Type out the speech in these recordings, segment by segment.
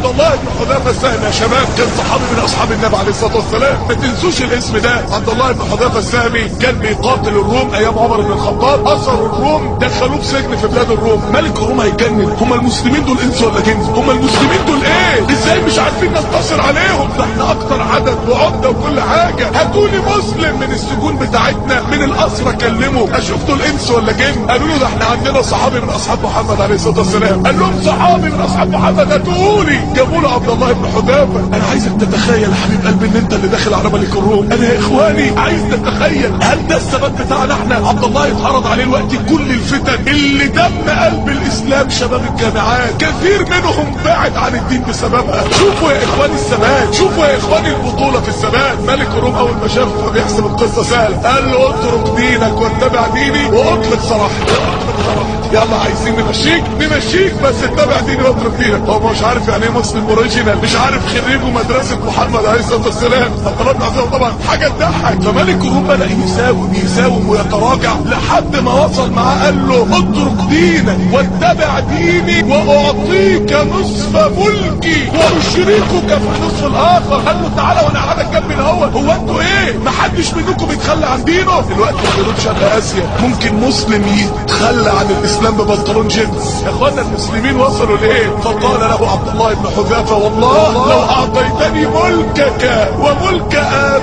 عبد الله بن حذافه السهمي يا شباب كان صحابي من اصحاب النبي عليه الصلاه والسلام ما تنسوش الاسم ده عبد الله بن حذافه السهمي كان بيقاتل الروم ايام عمر بن الخطاب اثروا الروم دخلوه في سجن في بلاد الروم ملك الروم هيجنن هم المسلمين دول انس ولا جنس هم المسلمين دول ايه ازاي مش عارفين ننتصر عليهم ده احنا اكتر عدد وعده وكل حاجه هاتولي مسلم من السجون بتاعتنا من الاسرى كلمه اشوف دول انس ولا جن قالوا له ده احنا عندنا صحابي من اصحاب محمد عليه الصلاه والسلام قال لهم صحابي من اصحاب محمد هاتولي جابوا له عبد الله بن حذافه انا عايزك تتخيل يا حبيب قلبي ان انت اللي داخل على ملك الروم انا يا اخواني عايز تتخيل هل ده الثبات بتاعنا احنا عبد الله يتعرض عليه الوقت كل الفتن اللي دم قلب الاسلام شباب الجامعات كثير منهم بعد عن الدين بسببها شوفوا يا اخواني الثبات شوفوا يا اخواني البطوله في الثبات ملك الروم اول ما شافه فبيحسب القصه سهله قال له اترك دينك واتبع ديني واطلق سراحتي واطلق سراحتي يلا عايزين نمشيك نمشيك بس اتبع ديني واترك دينك هو مش عارف يعني ايه مسلم اوريجينال مش عارف خريجه مدرسه محمد عليه الصلاه والسلام طلبنا عزيزي طبعا حاجه تضحك فملك الروم بدا يساوم يساوم ويتراجع لحد ما وصل معاه قال له اترك دينك واتبع ديني واعطيك نصف ملكي واشركك في النصف الاخر قال له تعالى وانا قاعدك جنبي الاول هو انتوا ايه محدش منكم بيتخلى عن دينه دلوقتي في جنوب شرق اسيا ممكن مسلم يتخلى عن الاسلام ببنطلون جينز يا اخوانا المسلمين وصلوا لايه فقال له عبد الله بن حذافه والله لو اعطيتني ملكك وملك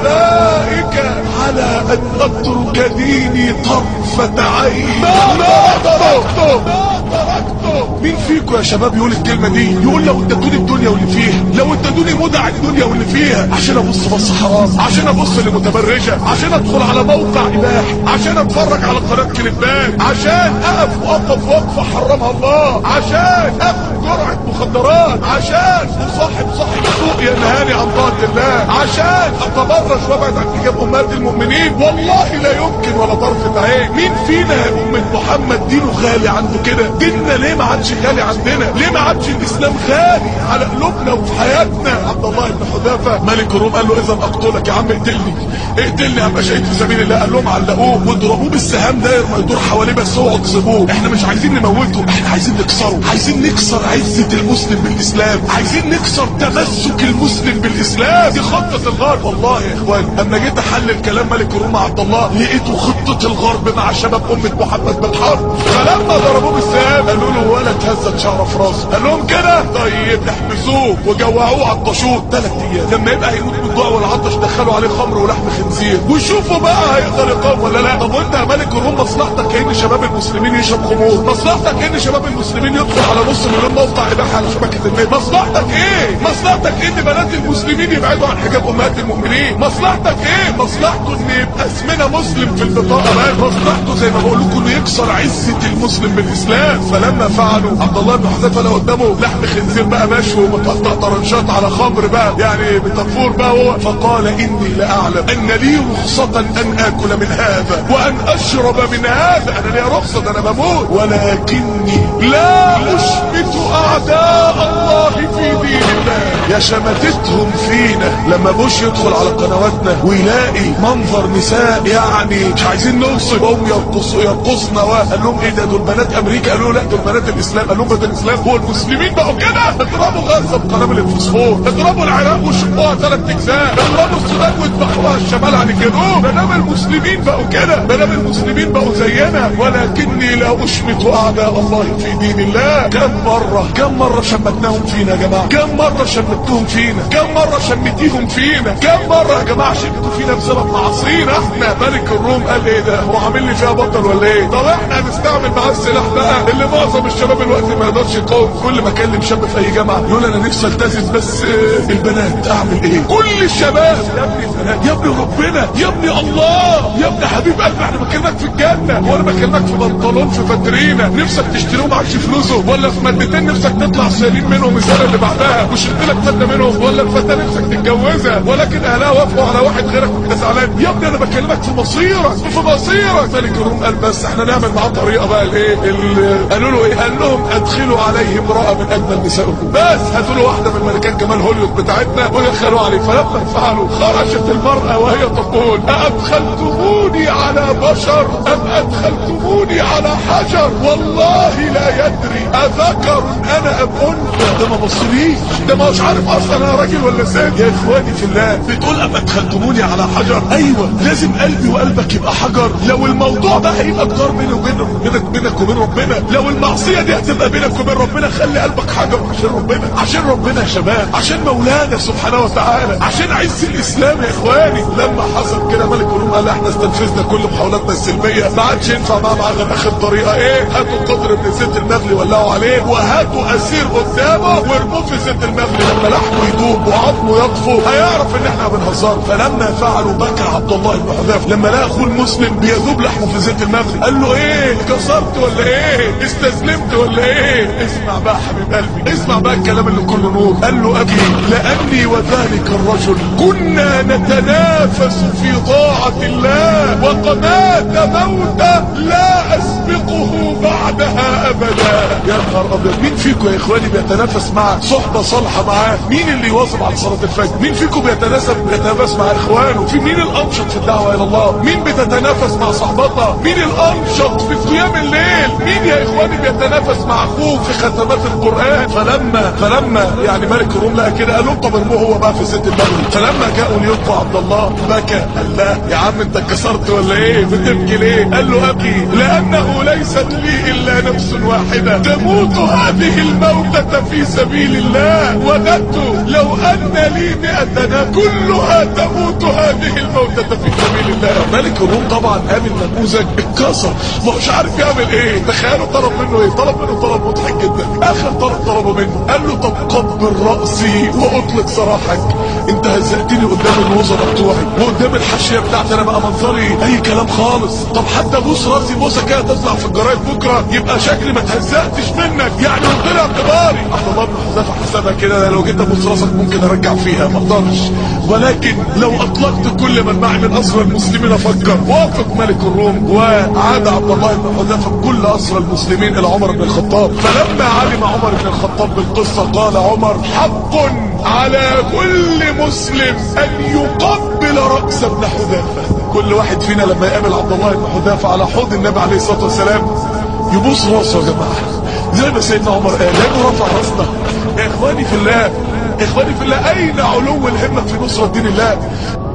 ابائك على ان اترك ديني طرفه عين ما تركته ما تركته مين فيكم يا شباب يقول الكلمه دي يقول لو ادتوني الدنيا واللي فيها لو ادتوني متع الدنيا واللي فيها عشان ابص بص حرام عشان ابص لمتبرجه عشان ادخل على موقع اباحي عشان اتفرج على قناه كليبات عشان اقف واقف وقفه حرمها الله عشان اخد جرعه مخدرات عشان اصاحب صاحب سوء ينهاني عن طاعه الله عشان اتبرج وابعد عن حجاب امهات المؤمنين والله لا يمكن ولا طرفه عين مين فينا يا امه محمد دينه غالي عنده كده ديننا ليه ما عادش غالي عندنا ليه ما عادش الاسلام غالي على قلوبنا وفي حياتنا عبد الله بن حذافه ملك الروم قال له اذا اقتلك يا عم اقتلني اقتلني ابقى شهيد في سبيل الله قال لهم علقوه واضربوه بالسهام داير ما يدور حواليه بس اوعوا تصيبوه احنا مش عايزين نموته احنا عايزين نكسره عايزين نكسر عزه المسلم بالاسلام عايزين نكسر تمسك المسلم بالاسلام دي خطه الغرب والله يا اخوان اما جيت احلل كلام ملك الروم مع عبد الله لقيته خطه الغرب مع شباب امه محمد بن حرب فلما ضربوه بالسهام قالوا له ولا تهزت شعره في راسه قال لهم كده طيب احبسوه وجوعوه عطشوه ثلاث ايام لما يبقى هيموت من الجوع والعطش دخلوا عليه خمر ولحم خنزير وشوفوا بقى هيقدر يقاوم ولا لا طب وانت يا ملك الروم مصلحتك ان شباب المسلمين يشرب خمور مصلحتك ان شباب المسلمين يدخل على نص مليون موقع اباحه على شبكه النت مصلحتك ايه مصلحتك ان بنات المسلمين يبعدوا عن حجاب امهات المؤمنين مصلحتك ايه مصلحته ان يبقى اسمنا مسلم في البطاقه بقى مصلحته زي ما بقول لكم انه يكسر عزه المسلم بالاسلام فلما فعلوا عبد الله بن حذيفه لو قدامه لحم خنزير بقى مشوي ومتقطع طرنشات على خمر بقى يعني بتنفور بقى هو فقال اني لاعلم ان لي رخصه ان اكل من هذا وان اشرب من هذا انا ليا رخصه ده انا بموت ولكني لا اشمت اعداء الله في دين الله يا شمتتهم فينا لما بوش يدخل على قنواتنا ويلاقي منظر نساء يعني مش عايزين نوصف هم يرقصوا يرقصنا قال لهم ايه ده دول بنات امريكا قالوا لا دول بنات الاسلام قال لهم بنات الاسلام هو المسلمين بقوا كده اضربوا غزه بقنابل الفوسفور اضربوا العراق وشقوها ثلاث اجزاء اضربوا السودان واذبحوها الشمال عن الجنوب ما دام المسلمين بقوا كده ما دام المسلمين بقوا زينا ولكني لا اشمت اعداء الله في دين الله كم مره كم مره شمتناهم فينا يا جماعه كم مره شمتهم فينا كم مره شمتيهم فينا كم مره يا جماعه شمتوا فينا بسبب معاصينا احنا ملك الروم قال ايه ده هو عامل لي فيها بطل ولا ايه طب احنا هنستعمل معاه السلاح بقى اللي معظم الشباب الوقت ما يقدرش يقاوم كل ما اكلم شاب في اي جامعه يقول انا نفسي التزم بس آه، البنات اعمل ايه كل الشباب يا ابني البنات يا ابني ربنا يا ابني الله يا ابني حبيب قلبي احنا بكلمك في الجنه وانا بكلمك في بنطلون في فاترينا نفسك تشتريه معكش فلوسه ولا في مادتين نفسك تطلع سالين منهم السنه اللي بعدها وشلت لك فته منهم ولا الفتاه نفسك تتجوزها ولكن اهلها وافقوا على واحد غيرك وانت زعلان يا ابني انا بكلمك في مصيرك في مصيرك ملك الروم قال بس احنا نعمل معاه طريقه بقى الايه ال- قالوا له ايه قال لهم ادخلوا عليه امراه من اجمل نسائكم بس هاتوا له واحده من ملكات جمال هوليوود بتاعتنا ودخلوا عليه فلما فعلوا خرجت المراه وهي تقول أأدخلتموني على بشر أم ادخلتموني على حجر والله لا يدري اذكر انا ام انثى ده ما بصليش ده ما مش عارف اصلا انا راجل ولا ست يا اخواني في الله بتقول اما ادخلتموني على حجر ايوه لازم قلبي وقلبك يبقى حجر لو الموضوع ده هيبقى جدار بيني وبين بينك بينك وبين ربنا لو المعصيه دي هتبقى بينك وبين ربنا خلي قلبك حجر عشان ربنا عشان ربنا يا شباب عشان مولانا سبحانه وتعالى عشان عز الاسلام يا اخواني لما حصل كده ملك الروم قال احنا استنفذنا كل محاولاتنا السلميه ما عادش ينفع معاه معاه غير اخر طريقه ايه هاتوا قدر ابن زيت المغلي ولعوا عليه وهاتوا اسير قدامه وارموه في زيت المغلي لما لحمه يدوب وعظمه يطفو هيعرف ان احنا بنهزر فلما فعلوا بكى عبد الله بن حذافه لما لقى اخوه المسلم بيذوب لحمه في زيت المغلي قال له ايه كسرت ولا ايه استسلمت ولا ايه اسمع بقى حبيب قلبي اسمع بقى الكلام اللي كله نور قال له ابي لاني وذلك الرجل كنا نتنافس في طاعه الله وقد مات موتا لا اسبقه بعدها ابدا يا نهار ابيض مين فيكم يا اخواني بيتنافس مع صحبه صالحه معاه مين اللي يواظب على صلاه الفجر مين فيكم بيتناسب بيتنافس مع اخوانه في مين الانشط في الدعوه الى الله مين بتتنافس مع صحبتها مين الانشط في قيام الليل مين يا اخواني بيتنافس مع اخوه في ختمات القران فلما فلما يعني ملك الروم لقى كده قال له طب ارموه هو بقى في ست المغرب فلما جاءوا ليلقوا عبد الله بكى قال لا يا عم انت اتكسرت ولا ايه بتبكي ليه قال له ابكي لانه ليست لي الا نفس واحده تموت هذه الموتة في سبيل الله وددت لو ان لي مئة نفس كلها تموت هذه الموتة في سبيل الله ملك الروم طبعا قابل نموذج اتكسر ما مش عارف يعمل ايه تخيلوا طلب منه ايه طلب منه طلب مضحك جدا اخر طلب طلبه منه قال له طب قبل راسي واطلق سراحك انت هزقتني قدام الوزراء بتوعي وقدام الحاشيه بتاعتي انا بقى منظري اي كلام خالص طب حتى بوس راسي بوسه كده تطلع في الجرايد بكره يبقى شكلي ما اتهزقتش منك يعني قلت لي اعتباري عبد الله بن حذافه حسبها كده لو جيت ابوس راسك ممكن ارجع فيها ما اقدرش ولكن لو اطلقت كل من معي من اسرى المسلمين افكر وافق ملك الروم وعاد عبد الله بن حذافه بكل اسرى المسلمين الى عمر بن الخطاب فلما علم عمر بن الخطاب بالقصه قال عمر حق على كل مسلم ان يقبل راس ابن حذافه كل واحد فينا لما يقابل عبد الله بن حذافه على حوض النبي عليه الصلاه والسلام يبوس راسه يا جماعه زي ما سيدنا عمر قال لانه رفع راسنا يا اخواني في الله اخواني في الله اين علو الهمه في نصره دين الله